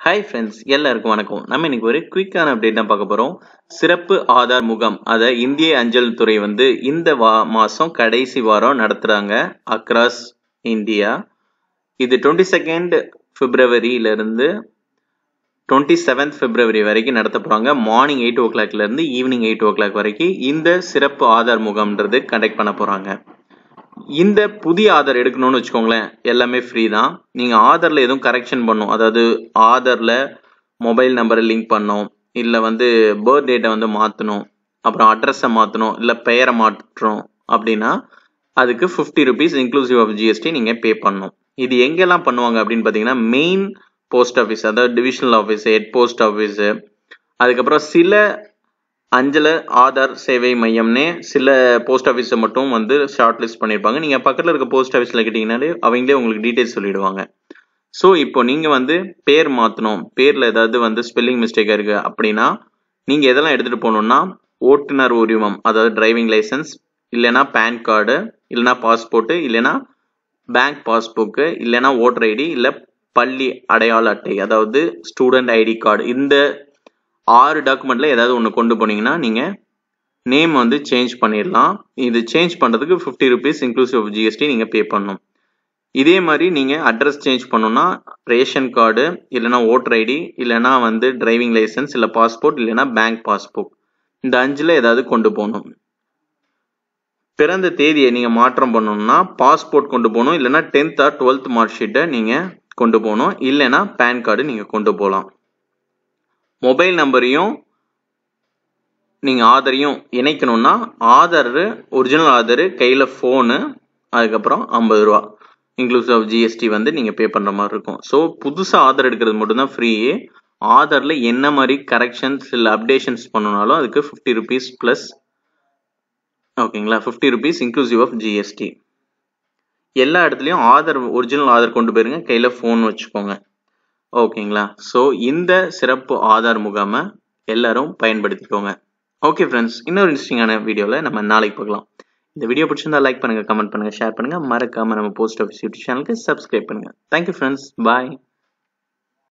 hi friends எல்லாருக்கும் வணக்கம் நம்ம இன்னைக்கு ஒரு குயிக்கான அப்டேட் தான் பார்க்க போகிறோம் சிறப்பு ஆதார் முகாம் அதை இந்திய அஞ்சல் துறை வந்து இந்த வா மாதம் கடைசி வாரம் நடத்துகிறாங்க அக்ராஸ் இந்தியா இது டுவெண்ட்டி செகண்ட் பிப்ரவரியிலேருந்து டுவெண்ட்டி செவன்த் பிப்ரவரி வரைக்கும் நடத்த போகிறாங்க மார்னிங் எயிட் ஓ கிளாக்லேருந்து ஈவினிங் எயிட் ஓ கிளாக் வரைக்கும் இந்த சிறப்பு ஆதார் முகாம்ன்றது கண்டக்ட் பண்ண போகிறாங்க இந்த புதிய ஆதார் எடுக்கணும்னு வச்சுக்கோங்களேன் எல்லாமே ஃப்ரீ தான் நீங்கள் ஆதாரில் எதுவும் கரெக்ஷன் பண்ணும் அதாவது ஆதாரில் மொபைல் நம்பரை லிங்க் பண்ணோம் இல்லை வந்து பர்த் டேட்டை வந்து மாற்றணும் அப்புறம் அட்ரஸை மாற்றணும் இல்லை பெயரை மாற்றணும் அப்படின்னா அதுக்கு fifty rupees inclusive of GST நீங்கள் பே பண்ணணும் இது எங்கெல்லாம் பண்ணுவாங்க அப்படின்னு பார்த்தீங்கன்னா மெயின் போஸ்ட் ஆஃபீஸ் அதாவது divisional office head post office அதுக்கப்புறம் சில அஞ்சல ஆதார் சேவை மையம்னே சில போஸ்ட் ஆஃபீஸை மட்டும் வந்து ஷார்ட் லிஸ்ட் பண்ணியிருப்பாங்க நீங்கள் பக்கத்தில் இருக்க போஸ்ட் ஆஃபீஸில் கேட்டிங்கனாலே அவங்களே உங்களுக்கு டீட்டெயில்ஸ் சொல்லிடுவாங்க ஸோ இப்போ நீங்கள் வந்து பேர் மாற்றணும் பேரில் ஏதாவது வந்து ஸ்பெல்லிங் மிஸ்டேக்காக இருக்குது அப்படின்னா நீங்கள் எதெல்லாம் எடுத்துகிட்டு போகணுன்னா ஓட்டுநர் உரிமம் அதாவது டிரைவிங் லைசன்ஸ் இல்லைனா பேன் கார்டு இல்லைனா பாஸ்போர்ட்டு இல்லைனா பேங்க் பாஸ்புக்கு இல்லைனா ஓட்டர் ஐடி இல்லை பள்ளி அடையாள அட்டை அதாவது ஸ்டூடெண்ட் ஐடி கார்டு இந்த ஆறு டாக்குமெண்ட்டில் ஏதாவது ஒன்று கொண்டு போனீங்கன்னா நீங்கள் நேம் வந்து சேஞ்ச் பண்ணிடலாம் இது சேஞ்ச் பண்ணுறதுக்கு fifty rupees inclusive of GST நீங்கள் பே பண்ணணும் இதே மாதிரி நீங்கள் அட்ரஸ் சேஞ்ச் பண்ணணும்னா ரேஷன் கார்டு இல்லைனா ஓட்டர் ஐடி இல்லைனா வந்து டிரைவிங் லைசன்ஸ் இல்லை பாஸ்போர்ட் இல்லைனா பேங்க் பாஸ்புக் இந்த அஞ்சில் ஏதாவது கொண்டு போகணும் பிறந்த தேதியை நீங்கள் மாற்றம் பண்ணணும்னா பாஸ்போர்ட் கொண்டு போகணும் இல்லைனா டென்த் ஆர் டுவெல்த் மார்க் ஷீட்டை நீங்கள் கொண்டு போகணும் இல்லைனா பேன் கார்டு நீங்கள் கொண்டு போகலாம் மொபைல் நம்பரையும் நீங்கள் ஆதாரையும் இணைக்கணும்னா ஆதார் ஒரிஜினல் ஆதார் கையில் ஃபோனு அதுக்கப்புறம் ஐம்பது ரூபா இன்க்ளூசிவ் ஆஃப் ஜிஎஸ்டி வந்து நீங்கள் பே பண்ணுற மாதிரி இருக்கும் ஸோ புதுசாக ஆதார் எடுக்கிறது மட்டும்தான் ஃப்ரீ ஆதாரில் என்ன மாதிரி கரெக்ஷன்ஸ் இல்லை அப்டேஷன்ஸ் பண்ணணுனாலும் அதுக்கு ஃபிஃப்டி ருபீஸ் ப்ளஸ் ஓகேங்களா fifty rupees inclusive of GST எல்லா இடத்துலையும் ஆதார் ஒரிஜினல் ஆதார் கொண்டு போயிருங்க கையில் ஃபோன் வச்சுக்கோங்க ஓகேங்களா ஸோ இந்த சிறப்பு ஆதார் முகாமை எல்லாரும் பயன்படுத்திக்கோங்க ஓகே ஃப்ரெண்ட்ஸ் இன்னொரு இன்ட்ரெஸ்டிங்கான வீடியோவில் நம்ம நாளைக்கு பார்க்கலாம் இந்த வீடியோ பிடிச்சிருந்தா லைக் பண்ணுங்கள் கமெண்ட் பண்ணுங்கள் ஷேர் பண்ணுங்கள் மறக்காமல் நம்ம போஸ்ட் ஆஃபீஸ் யூடியூப் சேனலுக்கு சப்ஸ்கிரைப் பண்ணுங்கள் தேங்க்யூ ஃப்ரெண்ட்ஸ் பாய்